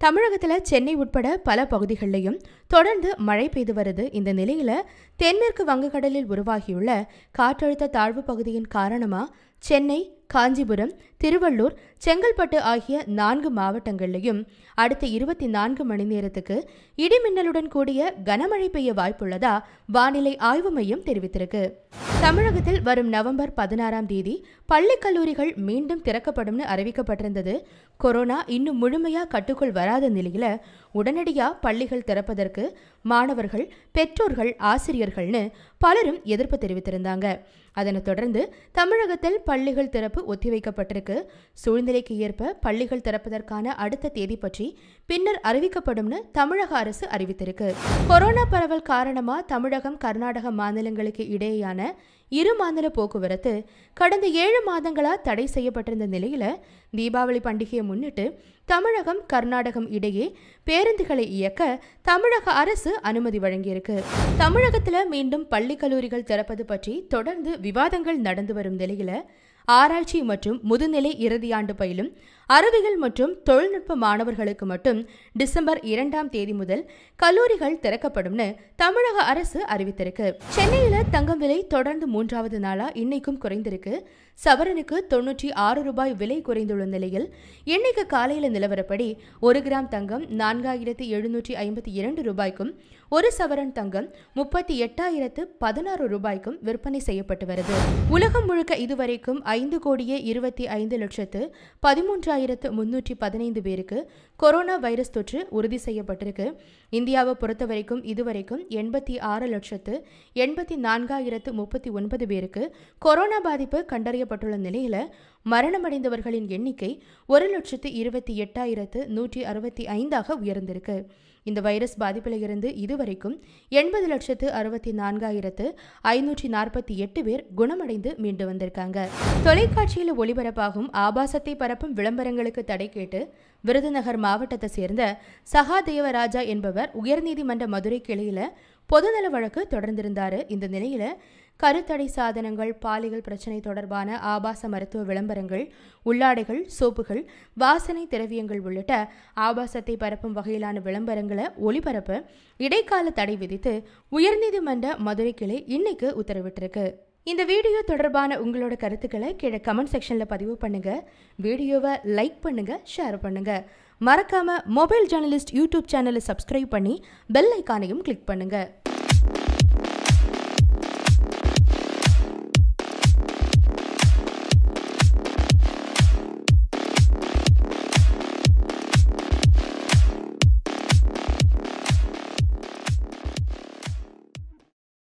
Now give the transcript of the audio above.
தமிழகத்தில் சென்னை உட்பட பல பகுதிகளிலையும் தொடர்ந்து மழை பெய்து வருது இந்த நிலையில தென்மேற்கு வங்கக்கடலில் உருவாகியுள்ள காற்றழுத்த தாழ்வு பகுதியின் காரணமா சென்னை காஞ்சிபுரம் திருவள்ளூர் செங்கல்பட்டு ஆகிய நான்கு மாவட்டங்களிலையும் அடுத்த இருபத்தி நான்கு மணி நேரத்துக்கு இடிமின்னலுடன் கூடிய கனமழை பெய்ய வாய்ப்புள்ளதா வானிலை ஆய்வு மையம் தெரிவித்திருக்கு தமிழகத்தில் வரும் நவம்பர் பதினாறாம் தேதி பள்ளி கல்லூரிகள் மீண்டும் திறக்கப்படும்னு அறிவிக்கப்பட்டிருந்தது கொரோனா இன்னும் முழுமையா கட்டுக்குள் வராத நிலையில உடனடியா பள்ளிகள் திறப்பதற்கு மாணவர்கள் பெற்றோர்கள் ஆசிரியர்கள்னு பலரும் எதிர்ப்பு தெரிவித்திருந்தாங்க அதனைத் தொடர்ந்து தமிழகத்தில் பள்ளிகள் திறப்பு ஒத்திவைக்கப்பட்டிருக்கு சூழ்நிலைக்கு ஏற்ப பள்ளிகள் திறப்பதற்கான அடுத்த தேதி பற்றி பின்னர் அறிவிக்கப்படும்னு தமிழக அரசு அறிவித்திருக்கு கொரோனா பரவல் காரணமா தமிழகம் கர்நாடக மாநிலங்களுக்கு இடையேயான இரு மாநில போக்குவரத்து கடந்த ஏழு மாதங்களா தடை செய்யப்பட்டிருந்த நிலையில தீபாவளி பண்டிகையை முன்னிட்டு தமிழகம் கர்நாடகம் இடையே பேருந்துகளை இயக்க தமிழக அரசு அனுமதி வழங்கியிருக்கு தமிழகத்துல மீண்டும் பள்ளி கல்லூரிகள் திறப்பது பற்றி தொடர்ந்து விவாதங்கள் நடந்து வரும் நிலையில ஆராய்ச்சி மற்றும் முதுநிலை இறுதியாண்டு பயிலும் அறிவியல் மற்றும் தொழில்நுட்ப மாணவர்களுக்கு மட்டும் டிசம்பர் இரண்டாம் தேதி முதல் கல்லூரிகள் திறக்கப்படும்னு தமிழக அரசு அறிவித்திருக்கு சென்னையில தங்கம் விலை தொடர்ந்து மூன்றாவது நாளா இன்னைக்கும் குறைந்திருக்கு சவரனுக்கு தொன்னூற்றி ஆறு ரூபாய் விலை குறைந்துள்ள நிலையில் இன்னைக்கு காலையில நிலவரப்படி ஒரு கிராம் தங்கம் நான்காயிரத்து எழுநூற்றி ஐம்பத்தி இரண்டு ரூபாய்க்கும் ஒரு சவரன் தங்கம் முப்பத்தி எட்டாயிரத்து பதினாறு ரூபாய்க்கும் விற்பனை செய்யப்பட்டு வருது உலகம் முழுக்க இதுவரைக்கும் ஐந்து கோடியே இருபத்தி ஐந்து லட்சத்து பதிமூன்றாயிரத்து முன்னூற்றி பதினைந்து பேருக்கு கொரோனா வைரஸ் தொற்று உறுதி செய்யப்பட்டிருக்கு இந்தியாவை பொறுத்த வரைக்கும் இதுவரைக்கும் எண்பத்தி ஆறு லட்சத்து எண்பத்தி நான்காயிரத்து முப்பத்தி ஒன்பது பேருக்கு கொரோனா பாதிப்பு கண்டறியப்பட்டுள்ள நிலையில மரணமடைந்தவர்களின் எண்ணிக்கை ஒரு லட்சத்து இருபத்தி எட்டாயிரத்து நூற்றி அறுபத்தி ஐந்தாக உயர்ந்திருக்கு இந்த வைரஸ் பாதிப்பில் இருந்து இதுவரைக்கும் எண்பது லட்சத்து அறுபத்தி நான்காயிரத்து ஐநூற்றி நாற்பத்தி எட்டு பேர் குணமடைந்து மீண்டு வந்திருக்காங்க தொலைக்காட்சியில் ஒளிபரப்பாகும் ஆபாசத்தை பரப்பும் விளம்பரங்களுக்கு தடை கேட்டு விருதுநகர் மாவட்டத்தை சேர்ந்த சகாதேவராஜா என்பவர் உயர்நீதிமன்ற மதுரை கிளையில பொதுநல வழக்கு தொடர்ந்திருந்தாரு இந்த நிலையில கருத்தடை சாதனங்கள் பாலியல் பிரச்சனை தொடர்பான ஆபாச மருத்துவ விளம்பரங்கள் உள்ளாடைகள் சோப்புகள் வாசனை திரவியங்கள் உள்ளிட்ட ஆபாசத்தை பரப்பும் வகையிலான விளம்பரங்களை ஒளிபரப்ப இடைக்கால தடை விதித்து உயர்நீதிமன்ற மதுரை கிளை இன்னைக்கு உத்தரவிட்டிருக்கு இந்த வீடியோ தொடர்பான உங்களோட கருத்துக்களை கீழே கமெண்ட் செக்ஷன்ல பதிவு பண்ணுங்க வீடியோவை லைக் பண்ணுங்க ஷேர் பண்ணுங்க மறக்காம மொபைல் ஜேர்னலிஸ்ட் யூடியூப் சேனலை சப்ஸ்கிரைப் பண்ணி பெல் ஐக்கானையும் கிளிக் பண்ணுங்க